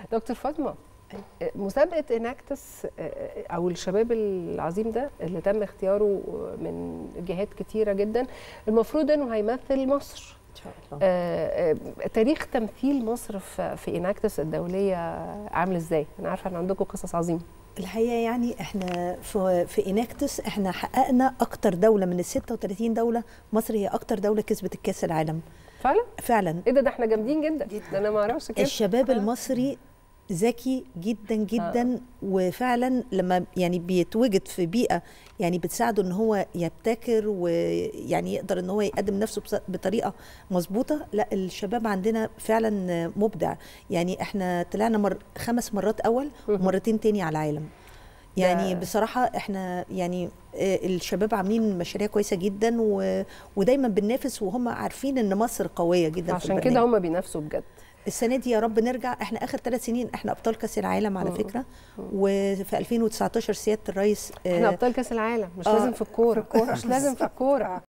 دكتور فاطمه مسابقه اناكتس او الشباب العظيم ده اللي تم اختياره من جهات كتيره جدا المفروض انه هيمثل مصر ان شاء الله آه، آه، تاريخ تمثيل مصر في في اناكتس الدوليه عامل ازاي انا عارفه ان عندكم قصص عظيمه الحقيقه يعني احنا في في اناكتس احنا حققنا اكتر دوله من ال 36 دوله مصر هي اكتر دوله كسبت الكاس العالم فعلا فعلا ايه ده ده احنا جامدين جدا جدا انا ما اعرفش كده الشباب آه. المصري ذكي جدا جدا آه. وفعلا لما يعني بيتوجد في بيئه يعني بتساعده ان هو يبتكر ويعني يقدر ان هو يقدم نفسه بص- بطريقه مظبوطه لا الشباب عندنا فعلا مبدع يعني احنا طلعنا مر خمس مرات اول ومرتين تاني على العالم يعني ده- بصراحه احنا يعني آه، الشباب عاملين مشاريع كويسه جدا و... ودايما بننافس وهم عارفين ان مصر قويه جدا في عشان البرنامج. كده هم بينافسوا بجد السنه دي يا رب نرجع احنا اخر ثلاث سنين احنا ابطال كاس العالم على مم. فكره وفي 2019 سياده الرئيس آه، احنا ابطال كاس العالم مش آه، لازم في الكوره في الكورة. مش لازم في الكوره